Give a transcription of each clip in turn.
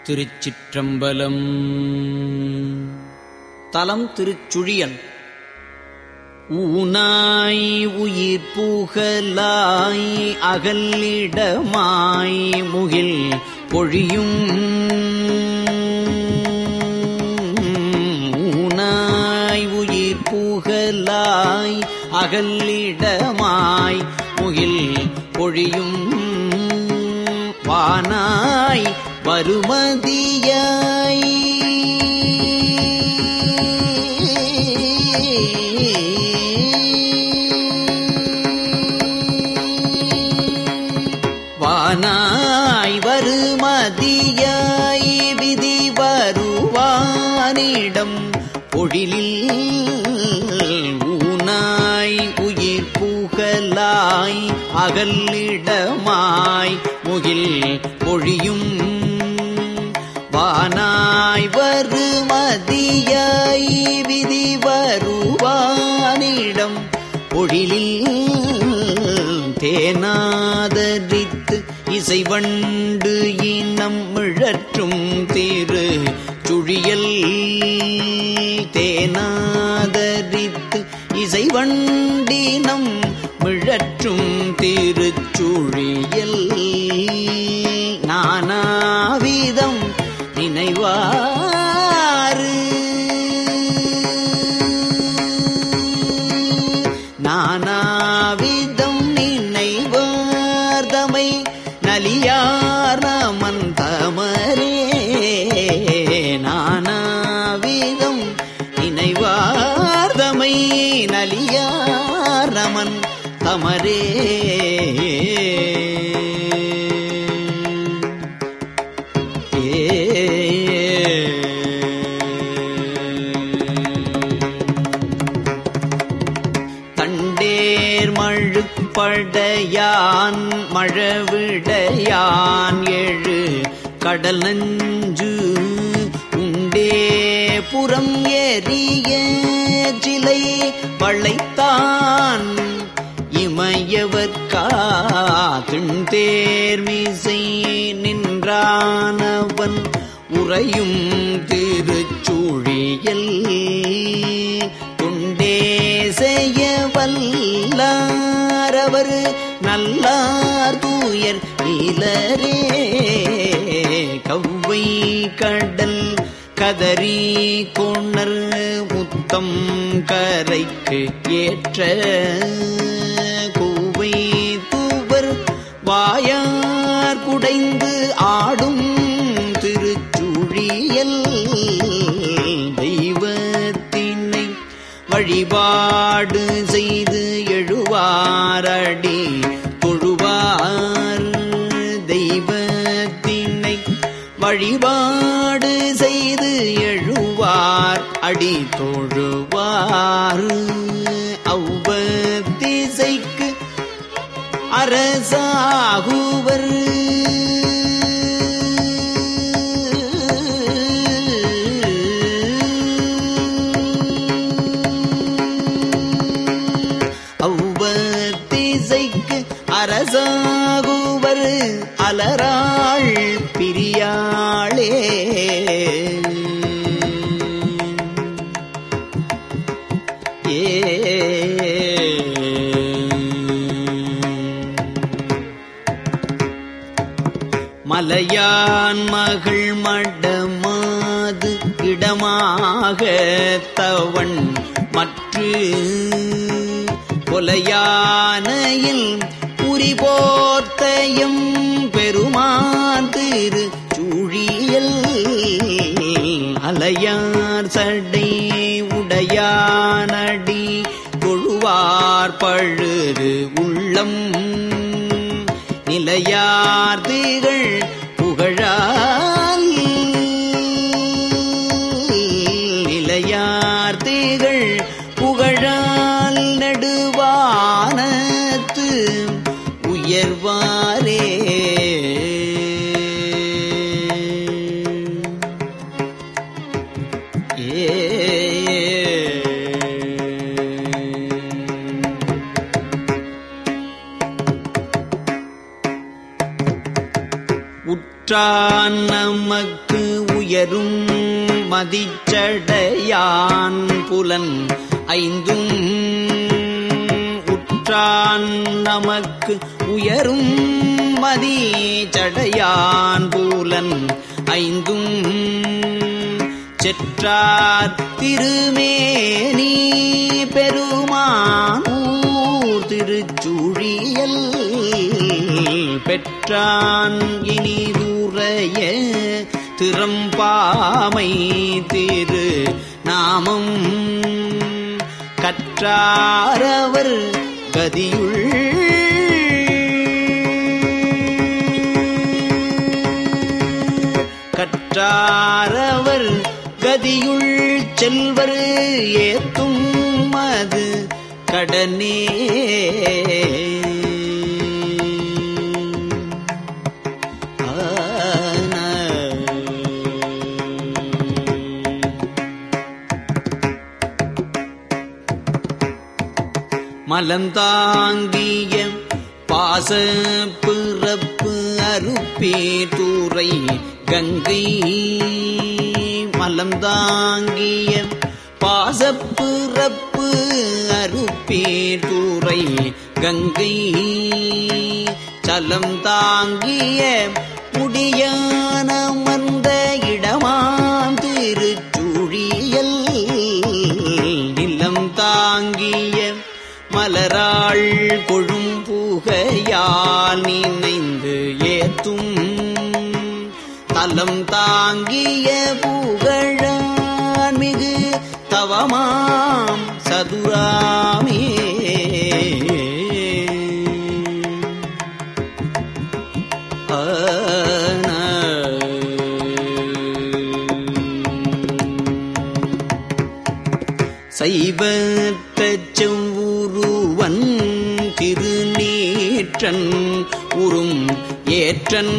திருச்சிற்றம்பலம் தலம் திருச்சுழியன் ஊனாய் உயிர் புகலாய் அகல்லிடமாய் முகில் பொழியும் ஊனாய் உயிர் புகலாய் அகல்லிடமாய் முகில் பொழியும் வானாய் வருமதியாய் வானாய் வருமதியாய் விதி வருவானிடம் பொழிலில் ஊனாய் உயிர் புகலாய் அகல்லிடமாய் முகில் பொழியும் வானாய் வருமதியாய் விதி வருவானிடம் பொழிலில் தேனாதரித்து இசைவண்டு இனம் மிழற்றும் திரு சுழியல் தேனாதரித்து இசைவண்டினம் மிழற்றும் திருச்சுழியல் நானாவிதம் நினைவாறு நானாவிதம் நினைவார்தமை நலியார் நமன் தமரே நானாவிதம் நினைவார்தமை நலியார் நமன் தமரே தண்டேர் மழுப்படையான் மழவிடையான் எழு கடல் நஞ்சு உண்டே புறம் எரிய சிலை வளைத்தான் இமையவர்கா திண்தேர்மிசை நின்றானவன் உறையும் திருச்சூழியல் தொண்டே செய்ய வல்லாரவர் நல்லார் தூயர் இலரே கவ்வை கடல் கதறி கொணர் முத்தம் கரைக்கு ஏற்ற கூவை தூவர் வாயார் குடைந்து ஆடும் திருச்சுழியல் தெய்வத்தினை வழிபாடு செய்து எழுவாரடி தொழுவார் தெய்வத்தினை வழிபாடு செய்து எழுவார் அடி தொழுவார் அவ்வத்திசைக்கு அரசாகுவர் அவ்வத்திசைக்கு அரசாகுவர் அலராள் பிரியாளே மலையான் மகள் மடமாது இடமாக தவன் மற்று கொலையானையில் உரி போர்த்தையும் பெருமான் திரு சூழியல் அலையார் சடை உடையானடி தொழுவார் பழுது உள்ளம் நிலையார் திகழ் புகழால் நிலையார் திகழ் புகழால் நடுவானத்து உயர்வாரே ஏ உற்றான் நமக்கு உயரும் மதிச்சடையான் புலன் ஐந்தும் உற்றான் நமக்கு உயரும் மதிச்சடையான் புலன் ஐந்தும் செற்றார் திருமேனி பெருமானூர் திருச்சூழியல் பெற்றான் இனிதுரைய திறம்பாமை திரு நாமம் கற்றாரவர் கதியுள் கற்றாரவர் கதியுள் செல்வர் ஏத்தும் அது கடனே மலந்தாங்கிய பாச பிறப்பு அறுப்பே தூரை கங்கை மலந்தாங்கிய பாசப்பிறப்பு அறுப்பே தூரை கங்கை சலம் தாங்கிய முடியானமர்ந்த இடமாம் திருச்சூழியல் நிலம் தாங்கிய மலராள் கொழும் புகையால் நினைந்து ஏத்தும் தலம் தாங்கிய புகழான் மிகு தவமாம் சதுராமே சைவத்த செவ்வூருவன் திருநீற்றன் உறும் ஏற்றன்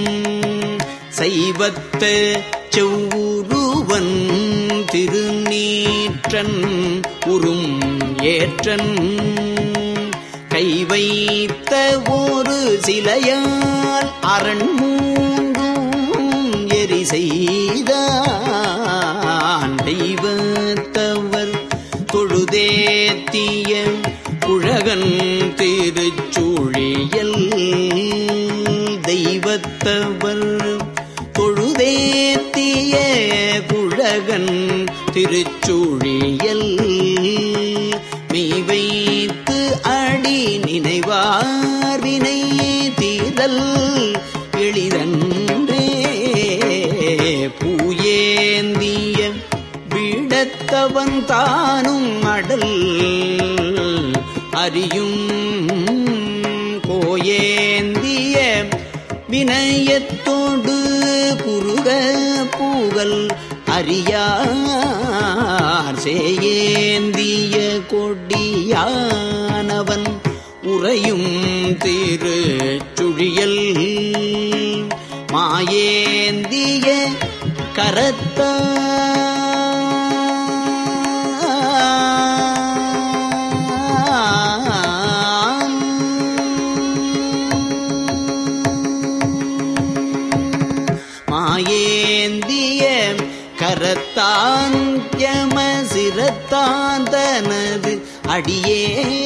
சைவத்த செவ்வூருவன் திருநீற்றன் உறும் ஏற்றன் கை வைத்த ஒரு சிலையால் அரண் மூன்றும் எரி செய்தான் தெய்வத்தவர் தொழுதேத்திய குழகன் திருச்சூழியல் தெய்வத்தவர் தொழுதேத்திய குழகன் திருச்சூழியல் மெய் வைத்து அடி நினைவார்வினை தீதல் எளிதன்றே பூயேந்திய விடத்தவன் தானும் அடல் அறியும் கோயேந்திய வினயத்தோடு குறுக பூகல் அறியார் சேயேந்திய கொடியானவன் உறையும் திரு சுழியல் மாயேந்திய கரத்தான் மாயேந்திய கரத்தான் யம சிரத்தான் தனது அடியே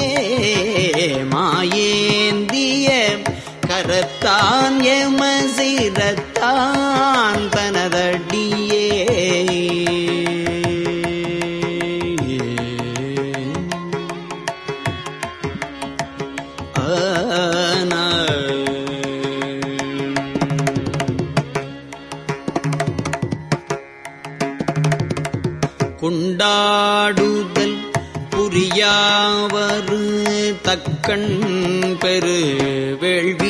மாயேந்திய கரத்தான் யம சிரத்தான் தனதடியே கொண்டாடுதல் புரியாவரு தக்கண் பெரு வேள்வி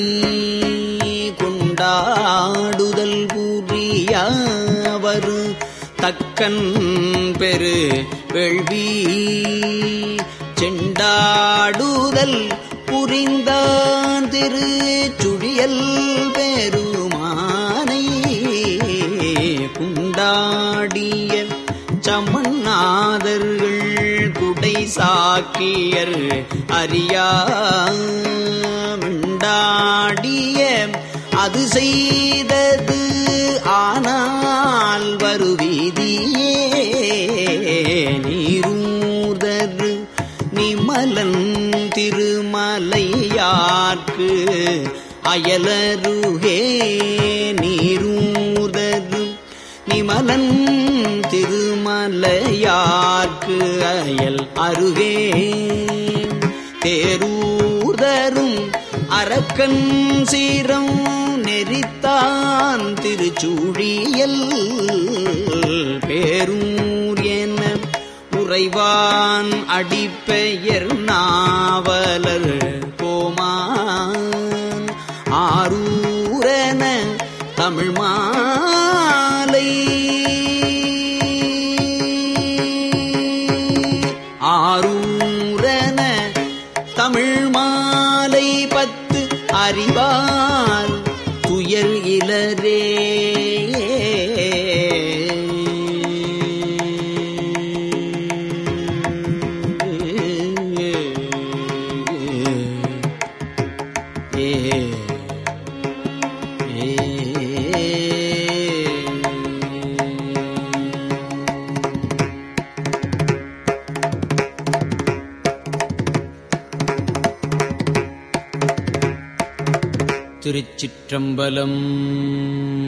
கொண்டாடுதல் புரியாவரு தக்கன் பெரு வேள்வி செண்டாடுதல் புரிந்தான் திரு சுழியல் பெருமானை குண்டாடிய சமநாதர்கள் குடை சாக்கியர் அறியாண்டாடிய அது செய்தது ஆனால் வருவீதியே நீரூதரு நிமலன் திருமலையார்க்கு அயலருகே நீரூதரு நிமலன் திருமலையார்க்கு அயல் அருகே தேரூதரும் அரக்கன் சீரம் நெறித்தான் திருச்சூழியல் பேரூர் என உறைவான் அடிப்பெயர் நாவலர் கோமான் ஆரூரன தமிழ் மாலை ஆரூரன தமிழ் மாலை பத்து அறிவார் துயர் இலரே திருச்சிற்றம்பலம்